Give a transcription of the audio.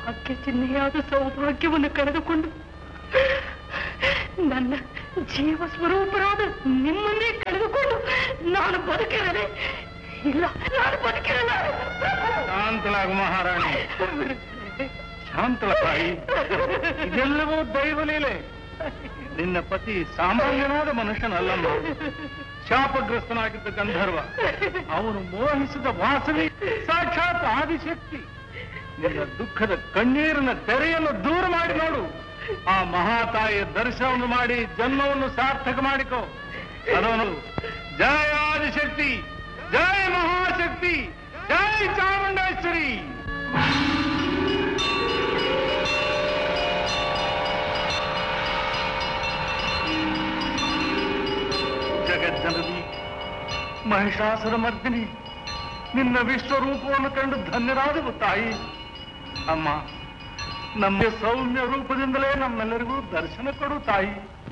ಭಾಗ್ಯ ಚಿಹ್ನೆಯಾದ ಸೌಭಾಗ್ಯವನ್ನು ಕಳೆದುಕೊಂಡು ನನ್ನ ಜೀವ ಸ್ವರೂಪರಾದ ನಿಮ್ಮನ್ನೇ ಕಳೆದುಕೊಂಡು ನಾನು ಬದುಕಿರದೆ ಇಲ್ಲ ನಾನು ಬದುಕಿರಲ್ಲ ಶಾಂತಳಾಗು ಮಹಾರಾಣಿ ಶಾಂತಳ ತಾಯಿ ಇದೆಲ್ಲವೂ ದೈವಲೀಲೆ ನಿನ್ನ ಪತಿ ಸಾಮಾನ್ಯನಾದ ಮನುಷ್ಯನಲ್ಲಮ್ಮ ಶಾಪಗ್ರಸ್ತನಾಗಿದ್ದ ಗಂಧರ್ವ ಅವನು ಮೋಹಿಸಿದ ವಾಸವಿ ಸಾಕ್ಷಾತ್ ಆದಿಶಕ್ತಿ ನಿನ್ನ ದುಃಖದ ಕಣ್ಣೀರಿನ ತೆರೆಯನ್ನು ದೂರ ಮಾಡಿ ನೋಡು ಆ ಮಹಾತಾಯಿಯ ದರ್ಶನವನ್ನು ಮಾಡಿ ಜನ್ಮವನ್ನು ಸಾರ್ಥಕ ಮಾಡಿಕೋ ಅದವನು ಜಯ ಆದಿಶಕ್ತಿ ಜಯ ಮಹಾಶಕ್ತಿ ಜಯ ಚಾಮುಂಡೇಶ್ವರಿ ಜಗಜ್ಜನನಿ ಮಹಿಷಾಸುರ ಮರ್ದಿನಿ ನಿನ್ನ ವಿಶ್ವರೂಪವನ್ನು ಕಂಡು ಧನ್ಯರಾದವು ತಾಯಿ ಅಮ್ಮ ನಮ್ಮ ಸೌಮ್ಯ ರೂಪದಿಂದಲೇ ನಮ್ಮೆಲ್ಲರಿಗೂ ದರ್ಶನ ಕೊಡು ತಾಯಿ